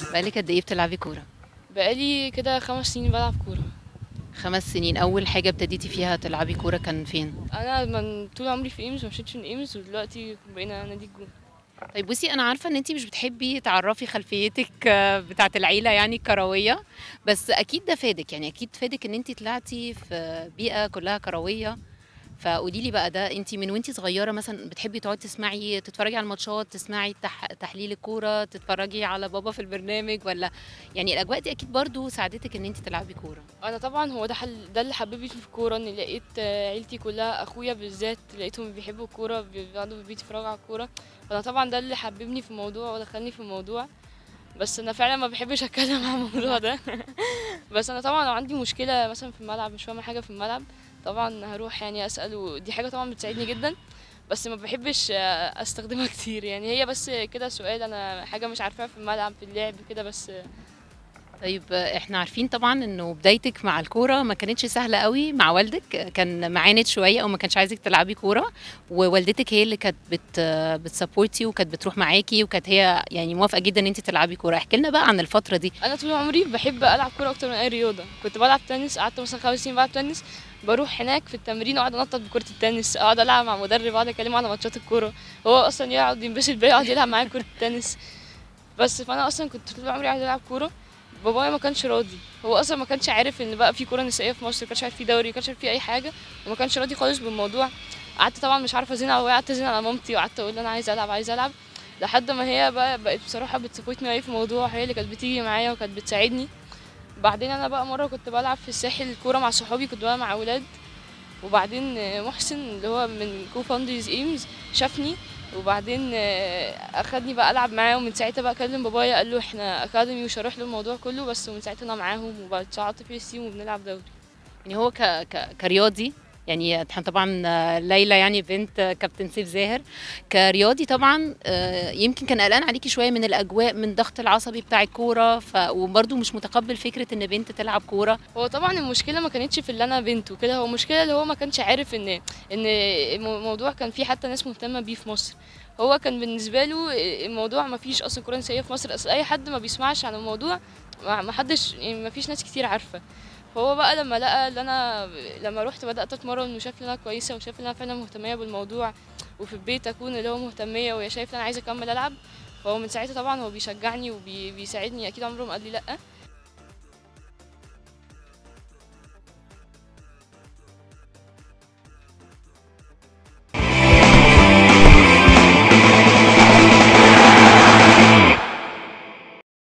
بقالك قد ايه بتلعبي كوره بقالي كده خمس سنين بلعب كورة خمس سنين اول حاجه ابتديتي فيها تلعبي كوره كان فين أنا من طول عمري في إيمز مشيتش من إيمز ودلوقتي بقينا نادي الجون طيب بصي انا عارفه ان انت مش بتحبي تعرفي خلفيتك آه، بتاعه العيله يعني الكرويه بس اكيد ده فادك يعني اكيد فادك ان انت طلعتي في بيئه كلها كرويه فقولي لي بقى ده انت من وانت صغيره مثلا بتحبي تقعدي تسمعي تتفرجي على الماتشات تسمعي تح... تحليل الكوره تتفرجي على بابا في البرنامج ولا يعني الاجواء دي اكيد برضو ساعدتك ان انت تلعبي كوره أنا طبعا هو ده حل ده اللي حببني في الكورة إني لقيت آه، عيلتي كلها أخويا بالذات لقيتهم بيحبوا الكورة بيقعدوا في البيت يتفرجوا على الكورة فأنا طبعا ده اللي حببني في الموضوع ودخلني في الموضوع بس أنا فعلا ما بحبش أتكلم عن الموضوع ده بس أنا طبعا لو عندي مشكلة مثلا في الملعب مش فاهمة حاجة في الملعب طبعا هروح يعني أسأل ودي حاجة طبعا بتساعدني جدا بس ما بحبش آه، استخدمها كتير يعني هي بس كده سؤال انا حاجه مش عارفاها في الملعب في اللعب كده بس طيب آه، احنا عارفين طبعا انه بدايتك مع الكوره ما كانتش سهله قوي مع والدك آه، كان معاند شويه او ما كانش عايزك تلعبي كوره ووالدتك هي اللي كانت بت آه، بتسبورتي وكانت بتروح معاكي وكانت هي يعني موافقه جدا ان انت تلعبي كوره احكي لنا بقى عن الفتره دي انا طول عمري بحب العب كوره اكتر من اي رياضه كنت بلعب تنس قعدت مثلا خمس سنين بلعب تنس بروح هناك في التمرين اقعد انطط بكره التنس اقعد العب مع مدرب اقعد اكلمه على ماتشات الكوره هو اصلا يقعد ينبسط بيا يقعد يلعب معايا كره التنس بس فانا اصلا كنت طول عمري عايزه العب كوره بابايا ما كانش راضي هو اصلا ما كانش عارف ان بقى في كوره نسائيه في مصر ما كانش عارف في دوري ما كانش عارف في اي حاجه وما كانش راضي خالص بالموضوع قعدت طبعا مش عارفه ازين على بابايا قعدت ازين على مامتي وقعدت اقول انا عايزه العب عايزه العب لحد ما هي بقى بقت بصراحه بتسبورتني أوي في الموضوع هي اللي كانت بتيجي معايا وكانت بتساعدني بعدين انا بقى مره كنت بلعب في الساحل كوره مع صحابي كنت بلعب مع اولاد وبعدين آه، محسن اللي هو من كو فاوندرز ايمز شافني وبعدين آه، اخدني بقى العب معاه ومن ساعتها بقى كلم بابايا قال له احنا اكاديمي وشرح له الموضوع كله بس ومن ساعتها انا معاهم وبتصعدت في السيم وبنلعب دوري يعني هو ك... ك... كرياضي يعني احنا طبعا آه، ليلى يعني بنت آه، كابتن سيف زاهر كرياضي طبعا آه، يمكن كان قلقان عليكي شويه من الاجواء من الضغط العصبي بتاع الكوره ف... وبرده مش متقبل فكره ان بنت تلعب كوره هو طبعا المشكله ما كانتش في اللي انا بنت وكده هو المشكله اللي هو ما كانش عارف ان ان الموضوع كان فيه حتى ناس مهتمه بيه في مصر هو كان بالنسبه له الموضوع ما فيش اصلا كوره نسائيه في مصر اصل اي حد ما بيسمعش عن الموضوع ما ما حدش يعني ما فيش ناس كتير عارفه فهو بقى لما لقى ان انا لما رحت بدات اتمرن وشاف ان انا كويسه وشاف ان انا فعلا مهتميه بالموضوع وفي البيت اكون اللي هو مهتميه وهي شايف ان انا عايزه اكمل العب فهو من ساعتها طبعا هو بيشجعني وبيساعدني اكيد عمره ما قال لي لا